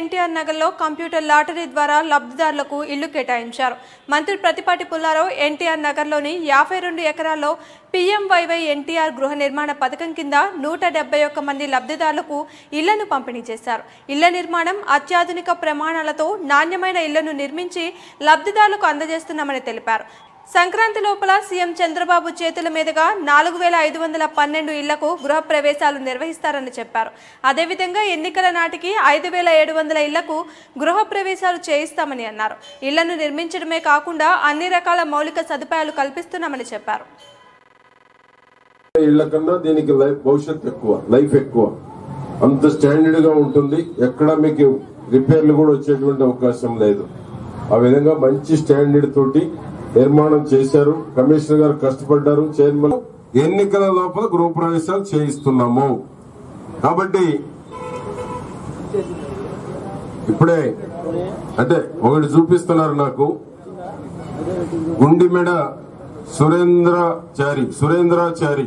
ఎన్టీఆర్ నగర్లో computer lottery ద్వారా లబ్ధిదారులకు ఇళ్లు కేటాయించారు మంత్రి ప్రతిపాటి పుల్లారావు ఎన్టీఆర్ నగర్లోని యాభై రెండు ఎకరాల్లో పీఎంవైవై ఎన్టీఆర్ గృహ నిర్మాణ పథకం కింద నూట డెబ్బై ఒక్క మంది లబ్ధిదారులకు ఇళ్లను పంపిణీ చేశారు ఇళ్ల నిర్మాణం అత్యాధునిక ప్రమాణాలతో నాణ్యమైన ఇళ్లను నిర్మించి లబ్ధిదారులకు అందజేస్తున్నామని తెలిపారు సంక్రాంతి లోపల సీఎం చంద్రబాబు చేతుల మీదుగా నాలుగు వేల ఐదు వందల పన్నెండు ఇళ్లకు గృహ ప్రవేశాలు నిర్వహిస్తారని చెప్పారు అదేవిధంగా ఎన్నికల నాటికి ఐదు వేల ఏడు వందల ఇళ్లకు గృహ ప్రవేశాలు చేయిస్తామని అన్నారు ఇళ్లను నిర్మించడమే కాకుండా అన్ని రకాల మౌలిక సదుపాయాలు కల్పిస్తున్నామని చెప్పారు ఇళ్ల కన్నా దీనికి లైఫ్ భవిష్యత్ ఎక్కువ లైఫ్ ఎక్కువ అంత స్టాండర్డ్ గా ఉంటుంది ఎక్కడ మీకు రిపేర్లు కూడా వచ్చేటువంటి అవకాశం లేదు ఆ విధంగా మంచి స్టాండర్డ్ తోటి నిర్మాణం చేశారు కమిషనర్ గారు కష్టపడ్డారు చైర్మన్ ఎన్నికల లోపల గృహప్రవేశాలు చేయిస్తున్నాము కాబట్టి ఇప్పుడే అంటే ఒకటి చూపిస్తున్నారు నాకు గుండిమెడ సురేంద్రచారి సురేంద్రాచారి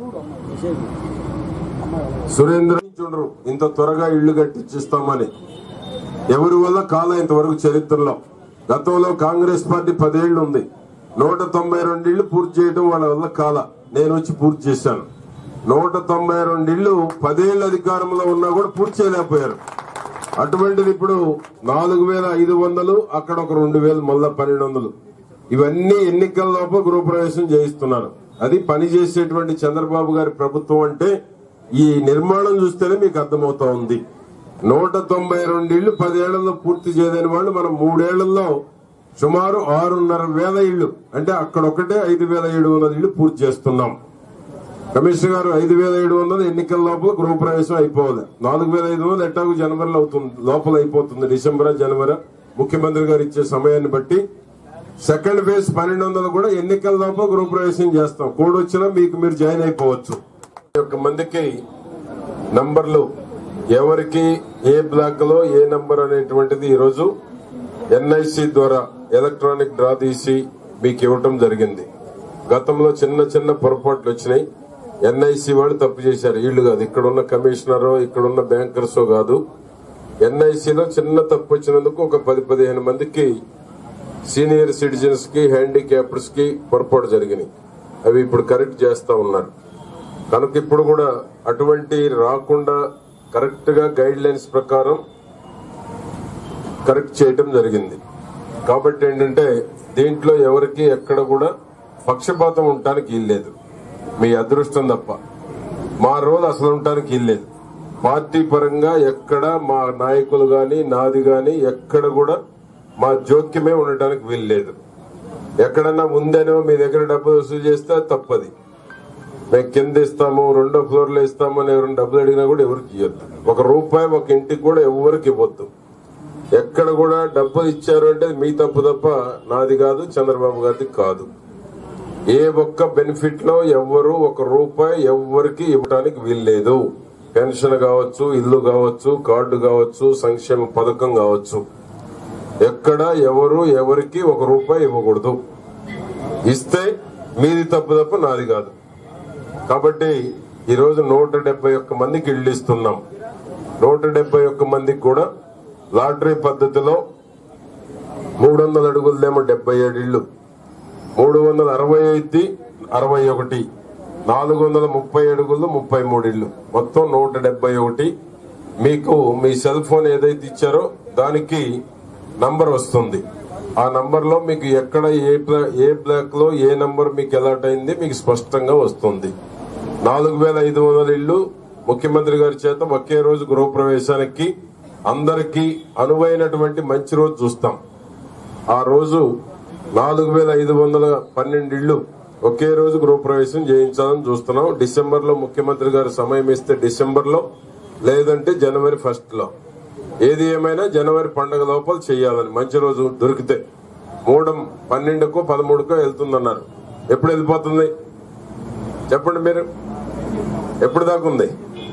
సురేంద్ర చూడరు ఇంత త్వరగా ఇళ్లు కట్టించిస్తామని ఎవరి వల్ల కాల ఇంతవరకు చరిత్రలో గతంలో కాంగ్రెస్ పార్టీ పదేళ్లు ఉంది నూట తొంభై రెండు ఇళ్లు పూర్తి చేయడం వాళ్ళ వల్ల కాల నేను వచ్చి పూర్తి చేశాను నూట తొంభై రెండు ఇళ్లు పదేళ్ల అధికారంలో ఉన్నా కూడా పూర్తి చేయలేకపోయారు అటువంటిది ఇప్పుడు నాలుగు వేల ఐదు వందలు అక్కడ ఒక రెండు వేలు మళ్ళా పన్నెండు వందలు ఇవన్నీ ఎన్నికల లోపల గృహప్రవేశం చేయిస్తున్నారు అది పని చేసేటువంటి చంద్రబాబు గారి ప్రభుత్వం అంటే ఈ నిర్మాణం చూస్తేనే మీకు అర్థమవుతా ఉంది నూట తొంభై రెండు ఇళ్లు పదేళ్లలో పూర్తి చేయలేని వాళ్ళు మనం మూడేళ్లలో సుమారు ఆరున్నర వేల ఇళ్లు అంటే అక్కడ ఒకటే ఐదు వేల ఏడు వందల ఇళ్లు పూర్తి చేస్తున్నాం కమిషనర్ గారు ఐదు వేల ఏడు వందలు ఎన్నికల లోపల గృహప్రవేశం అయిపోవాలి నాలుగు వేల ఐదు వందలు ఎట్టాగు జనవరిలో అవుతుంది లోపల అయిపోతుంది డిసెంబర్ జనవరి ముఖ్యమంత్రి గారు ఇచ్చే సమయాన్ని బట్టి సెకండ్ ఫేజ్ పన్నెండు వందలు కూడా ఎన్నికల లోపల గృహప్రవేశం చేస్తాం కోడ్ వచ్చినా మీకు మీరు జాయిన్ అయిపోవచ్చు ఒక మందికి నంబర్లు ఎవరికి ఏ బ్లాక్ లో ఏ నంబర్ అనేటువంటిది ఈరోజు ఎన్ఐసి ద్వారా ఎలక్ట్రానిక్ డ్రా తీసి మీకు ఇవ్వటం జరిగింది గతంలో చిన్న చిన్న పొరపాట్లు వచ్చినాయి ఎన్ఐసి వాళ్ళు తప్పు చేశారు వీళ్ళు కాదు ఇక్కడున్న కమిషనరో ఇక్కడున్న బ్యాంకర్సో కాదు ఎన్ఐసిలో చిన్న తప్పు వచ్చినందుకు ఒక పది పదిహేను మందికి సీనియర్ సిటిజన్స్ కి హ్యాండిక్యాప్డ్స్ కి పొరపాటు జరిగినాయి అవి ఇప్పుడు కరెక్ట్ చేస్తా ఉన్నారు కనుక ఇప్పుడు కూడా అటువంటి రాకుండా కరెక్ట్ గా గైడ్ లైన్స్ ప్రకారం కరెక్ట్ చేయటం జరిగింది కాబట్టి ఏంటంటే దీంట్లో ఎవరికి ఎక్కడ కూడా పక్షపాతం ఉండటానికి వీల్లేదు మీ అదృష్టం తప్ప మా రోజు అసలు ఉండటానికి వీల్లేదు పార్టీ పరంగా ఎక్కడ మా నాయకులు గాని నాది గాని ఎక్కడ కూడా మా జోక్యమే ఉండటానికి వీల్లేదు ఎక్కడన్నా ఉందనో మీ దగ్గర డబ్బులు వసూలు చేస్తే అది తప్పది మేము కింద ఇస్తాము రెండో ఫ్లోర్ లో ఇస్తాము అని ఎవరైనా డబ్బులు అడిగినా కూడా ఎవరికి ఇవ్వద్దు ఒక రూపాయి ఒక ఇంటికి కూడా ఎవరికి ఇవ్వద్దు ఎక్కడ కూడా డబ్బులు ఇచ్చారు అంటే మీ తప్పు తప్ప నాది కాదు చంద్రబాబు గారిది కాదు ఏ ఒక్క బెనిఫిట్ లో ఎవ్వరు ఒక రూపాయి ఎవ్వరికి ఇవ్వడానికి వీల్లేదు పెన్షన్ కావచ్చు ఇల్లు కావచ్చు కార్డు కావచ్చు సంక్షేమ పథకం కావచ్చు ఎక్కడ ఎవరు ఎవరికి ఒక రూపాయి ఇవ్వకూడదు ఇస్తే మీది తప్పు తప్ప నాది కాదు కాబట్టి ఈ రోజు నూట డెబ్బై ఒక్క మందికి ఇళ్ళు ఇస్తున్నాం నూట డెబ్బై ఒక్క మందికి కూడా లాటరీ పద్ధతిలో మూడు వందల అడుగులదేమో డెబ్బై ఏడు ఇళ్ళు మూడు వందల అరవై ఐదు అరవై ఒకటి నాలుగు వందల ముప్పై అడుగులు ముప్పై మూడు ఇళ్ళు మొత్తం నూట డెబ్బై ఒకటి మీకు మీ సెల్ ఫోన్ ఏదైతే ఇచ్చారో దానికి నంబర్ వస్తుంది ఆ నంబర్ లో మీకు ఎక్కడ ఏ బ్లా- ఏ బ్లాక్ లో ఏ నంబర్ మీకు అలాట్ అయింది మీకు స్పష్టంగా వస్తుంది నాలుగు వేల ఐదు వందల ఇళ్లు ముఖ్యమంత్రి గారి చేత ఒకే రోజు గృహప్రవేశానికి అందరికీ అనువైనటువంటి మంచి రోజు చూస్తాం ఆ రోజు నాలుగు వేల ఐదు వందల పన్నెండు ఇళ్లు ఒకే రోజు గృహప్రవేశం చేయించాలని చూస్తున్నాం డిసెంబర్ లో ముఖ్యమంత్రి గారు సమయం ఇస్తే డిసెంబర్ లో లేదంటే జనవరి ఫస్ట్ లో ఏది ఏమైనా జనవరి పండగ లోపల చేయాలని మంచి రోజు దొరికితే మూడం పన్నెండుకో పదమూడుకో వెళ్తుందన్నారు ఎప్పుడు వెళ్ళిపోతుంది చెప్పండి మీరు ఎప్పుడు దాకా ఉంది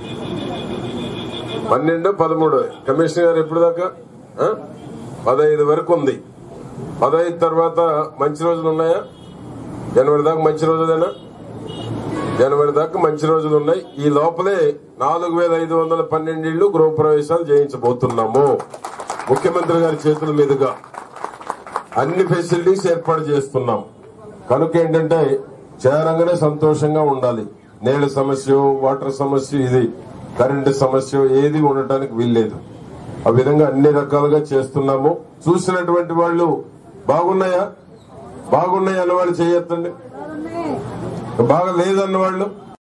పన్నెండు పదమూడు కమిషనర్ గారు ఎప్పుడు దాకా ఆ? పదహైదు వరకు ఉంది పదహైదు తర్వాత మంచి రోజులు ఉన్నాయా జనవరి దాకా మంచి రోజులేనా జనవరి దాకా మంచి రోజులు ఉన్నాయి ఈ లోపలే నాలుగు వేల ఐదు వందల పన్నెండు ఇళ్లు గృహప్రవేశాలు చేయించబోతున్నాము ముఖ్యమంత్రి గారి చేతుల మీదుగా అన్ని ఫెసిలిటీస్ ఏర్పాటు చేస్తున్నాం కనుక ఏంటంటే చేరంగానే సంతోషంగా ఉండాలి నీళ్ల సమస్య వాటర్ సమస్య ఇది కరెంటు సమస్య ఏది ఉండటానికి వీల్లేదు ఆ విధంగా అన్ని రకాలుగా చేస్తున్నాము చూసినటువంటి వాళ్ళు బాగున్నాయా బాగున్నాయి అన్న వాళ్ళు చేయొద్దండి బాగా లేదన్న వాళ్ళు